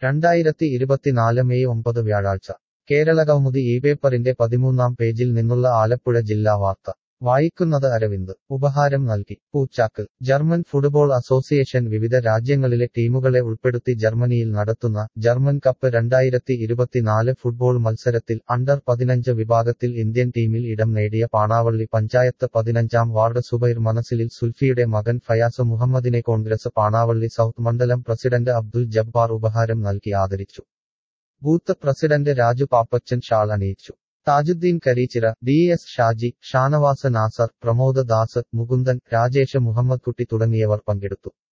രണ്ടായിരത്തി ഇരുപത്തിനാല് മെയ് ഒമ്പത് വ്യാഴാഴ്ച കേരളകൗമുദി ഈ പേപ്പറിന്റെ പതിമൂന്നാം പേജിൽ നിന്നുള്ള ആലപ്പുഴ ജില്ലാ വാർത്ത വായിക്കുന്നത് അരവിന്ദ് ഉപഹാരം നൽകി പൂച്ചാക്ക് ജർമ്മൻ ഫുട്ബോൾ അസോസിയേഷൻ വിവിധ രാജ്യങ്ങളിലെ ടീമുകളെ ഉൾപ്പെടുത്തി ജർമ്മനിയിൽ നടത്തുന്ന ജർമ്മൻ കപ്പ് രണ്ടായിരത്തി ഇരുപത്തിനാല് ഫുട്ബോൾ മത്സരത്തിൽ അണ്ടർ പതിനഞ്ച് വിഭാഗത്തിൽ ഇന്ത്യൻ ടീമിൽ ഇടം നേടിയ പാണാവള്ളി പഞ്ചായത്ത് പതിനഞ്ചാം വാർഡ് സുബൈർ മനസിലിൽ സുൽഫിയുടെ മകൻ ഫയാസ് മുഹമ്മദിനെ കോൺഗ്രസ് പാണാവള്ളി സൗത്ത് മണ്ഡലം പ്രസിഡന്റ് അബ്ദുൽ ജബ്ബാർ ഉപഹാരം നൽകി ആദരിച്ചു booth president Raju Pappachan shawl അണിയിച്ചു താജുദ്ദീൻ കരീച്ചിറ ഡി എസ് ഷാജി ഷാനവാസ് നാസർ പ്രമോദ് ദാസ് മുകുന്ദൻ രാജേഷ് മുഹമ്മദ് കുട്ടി തുടങ്ങിയവർ പങ്കെടുത്തു